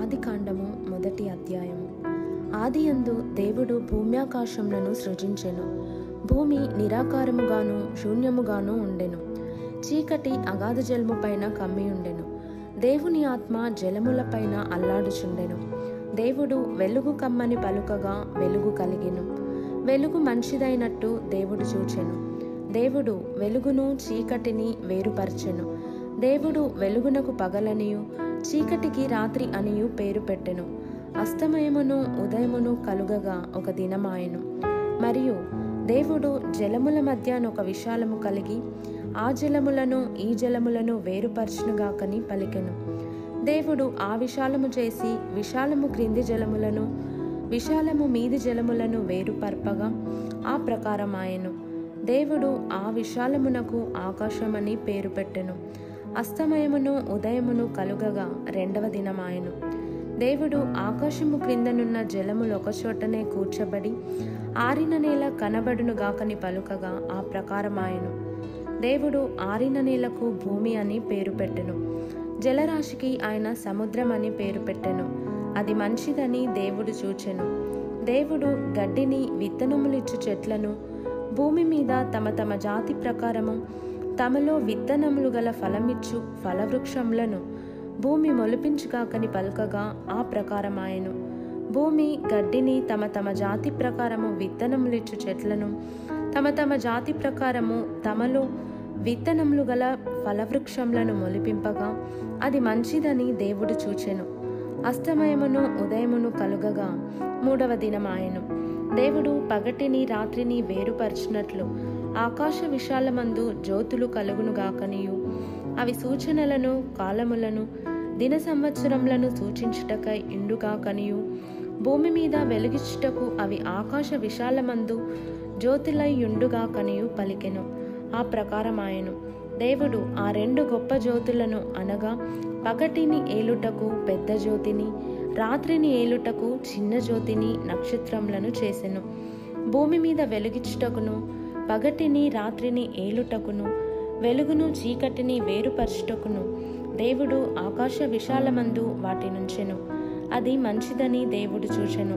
ఆది కాండము మొదటి అధ్యాయము ఆది యందు దేవుడు భూమ్యాకాశములను సృజించెను భూమి నిరాకారముగాను శూన్యముగాను ఉండెను చీకటి అగాధ జలము పైన కమ్మి ఉండెను దేవుని ఆత్మ జలములపైన అల్లాడుచుండెను దేవుడు వెలుగు కమ్మని పలుకగా వెలుగు కలిగెను వెలుగు మంచిదైనట్టు దేవుడు చూచెను దేవుడు వెలుగును చీకటిని వేరుపరచెను దేవుడు వెలుగునకు పగలనియు చీకటికి రాత్రి అనియు పేరు పెట్టెను అస్తమయమును ఉదయమును కలుగగా ఒక దినమాయెను మరియు దేవుడు జలముల మధ్య ఒక విశాలము కలిగి ఆ జలములను ఈ జలములను వేరుపరచునుగాకని పలికెను దేవుడు ఆ విశాలము చేసి విశాలము క్రింది జలములను విశాలము మీది జలములను వేరుపర్పగా ఆ ప్రకారమాయెను దేవుడు ఆ విశాలమునకు ఆకాశమని పేరు పెట్టెను అస్తమయమును ఉదయమును కలుగగా రెండవ దినమాయెను దేవుడు ఆకాశము క్రిందనున్న జలములు ఒకచోటనే కూర్చబడి ఆరిన నేల కనబడును గాకని పలుకగా ఆ ప్రకారమాయెను దేవుడు ఆరిన నేలకు భూమి అని పేరు పెట్టెను జలరాశికి ఆయన సముద్రం అని పేరు పెట్టెను అది మంచిదని దేవుడు చూచెను దేవుడు గడ్డిని విత్తనములిచ్చు చెట్లను భూమి మీద తమ తమ జాతి ప్రకారము తమలో విత్తనములు గల ఫలమిచ్చు ఫలవృక్షములను భూమి మొలిపించుగాకని పలుకగా ఆ ప్రకారమాయెను భూమి గడ్డిని తమ తమ జాతి ప్రకారము విత్తనములిచ్చు చెట్లను తమ తమ జాతి ప్రకారము తమలో విత్తనములు గల ఫలవృక్షములను మొలిపింపగా అది మంచిదని దేవుడు చూచెను అస్తమయమును ఉదయమును కలుగగా మూడవ దినమాయెను దేవుడు పగటిని రాత్రిని వేరుపరచినట్లు ఆకాశ విశాలమందు జ్యోతులు కలుగునుగాకనియు అవి సూచనలను కాలములను దిన సంవత్సరములను సూచించుటకై ఇండుగాకనియు భూమి మీద వెలిగించుటకు అవి ఆకాశ విశాలమందు జ్యోతిలై యుండుగాకనియు పలికెను ఆ ప్రకారమాయెను దేవుడు ఆ రెండు గొప్ప జ్యోతులను అనగా పగటిని ఏలుటకు పెద్ద జ్యోతిని రాత్రిని ఏలుటకు చిన్న జ్యోతిని నక్షత్రములను చేసెను భూమి మీద వెలుగిచ్చుటకును పగటిని రాత్రిని ఏలుటకును వెలుగును చీకటిని వేరుపరచుటకును దేవుడు ఆకాశ విశాలమందు వాటి నుంచెను అది మంచిదని దేవుడు చూచెను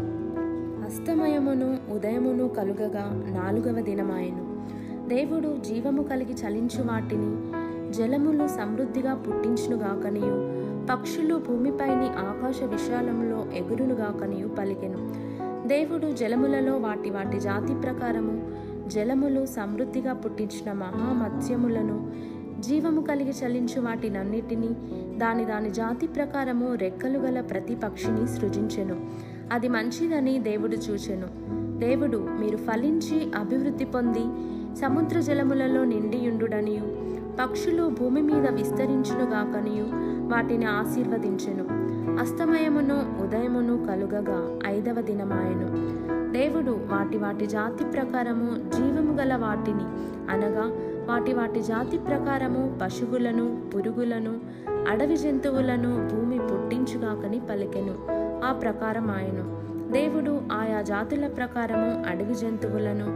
అస్తమయమును ఉదయమును కలుగగా నాలుగవ దినమాయెను దేవుడు జీవము కలిగి చలించు వాటిని జలములు సమృద్ధిగా పుట్టించునుగాకనియు పక్షులు భూమిపైని ఆకాశ విశాలములో ఎగురునుగాకనియు పలికెను దేవుడు జలములలో వాటి వాటి జాతి ప్రకారము జలములు సమృద్ధిగా పుట్టించిన మహామత్స్యములను జీవము కలిగి చలించు వాటినన్నిటినీ దాని దాని జాతి ప్రకారము రెక్కలు గల ప్రతి పక్షిని సృజించెను అది మంచిదని దేవుడు చూచెను దేవుడు మీరు ఫలించి అభివృద్ధి పొంది సముద్ర జలములలో నిండియుండుడనియు పక్షులు భూమి మీద విస్తరించునుగాకనియు వాటిని ఆశీర్వదించెను అస్తమయమును ఉదయమును కలుగగా ఐదవ దినమాయెను దేవుడు వాటి వాటి జాతి ప్రకారము జీవము గల వాటిని అనగా వాటి వాటి జాతి ప్రకారము పశువులను పురుగులను అడవి జంతువులను భూమి పుట్టించుగాకని పలికెను ఆ ప్రకారం ఆయను దేవుడు ఆయా జాతుల ప్రకారము అడవి జంతువులను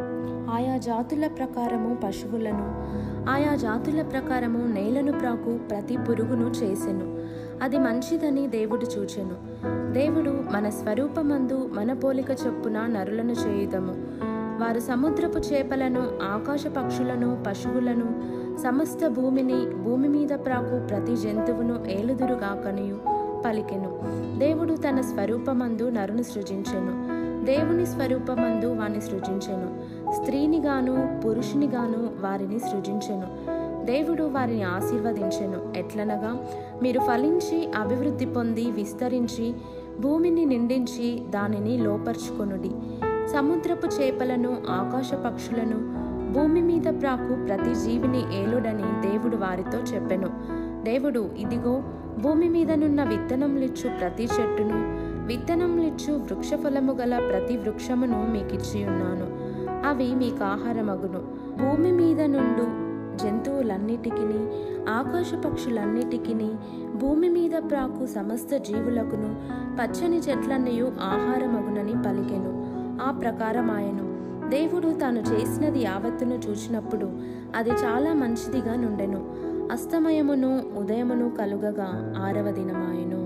ఆయా జాతుల ప్రకారము పశువులను ఆయా జాతుల ప్రకారము నేలను ప్రాకు ప్రతి పురుగును చేసెను అది మంచిదని దేవుడు చూచెను దేవుడు మన స్వరూపమందు మన పోలిక చొప్పున నరులను చేయుదము వారు సముద్రపు చేపలను ఆకాశ పక్షులను పశువులను సమస్త భూమిని భూమి మీద ప్రాకు ప్రతి జంతువును ఏలుదురుగాకనియు పలికెను దేవుడు తన స్వరూపమందు నరును సృజించెను దేవుని స్వరూపమందు వాని సృజించెను స్త్రీనిగాను పురుషునిగాను వారిని సృజించెను దేవుడు వారిని ఆశీర్వదించెను ఎట్లనగా మీరు ఫలించి అభివృద్ధి పొంది విస్తరించి భూమిని నిండించి దానిని లోపర్చుకొనుడి సముద్రపు చేపలను ఆకాశ పక్షులను భూమి మీద ప్రాకు ప్రతి జీవిని ఏలుడని దేవుడు వారితో చెప్పెను దేవుడు ఇదిగో భూమి మీదనున్న విత్తనములిచ్చు ప్రతి చెట్టును విత్తనములిచ్చు వృక్షఫలము గల ప్రతి వృక్షమును మీకిచ్చి ఉన్నాను అవి మీకు ఆహారమగును భూమి మీద నుండు జంతువులన్నిటికీ ఆకాశ పక్షులన్నిటికీ భూమి మీద ప్రాకు సమస్త జీవులకును పచ్చని చెట్లన్నయు ఆహారమగునని పలికెను ఆ ప్రకారమాయను దేవుడు తాను చేసినది యావత్తును చూచినప్పుడు అది చాలా మంచిదిగా నుండెను అస్తమయమును ఉదయమును కలుగగా ఆరవ దినమాయెను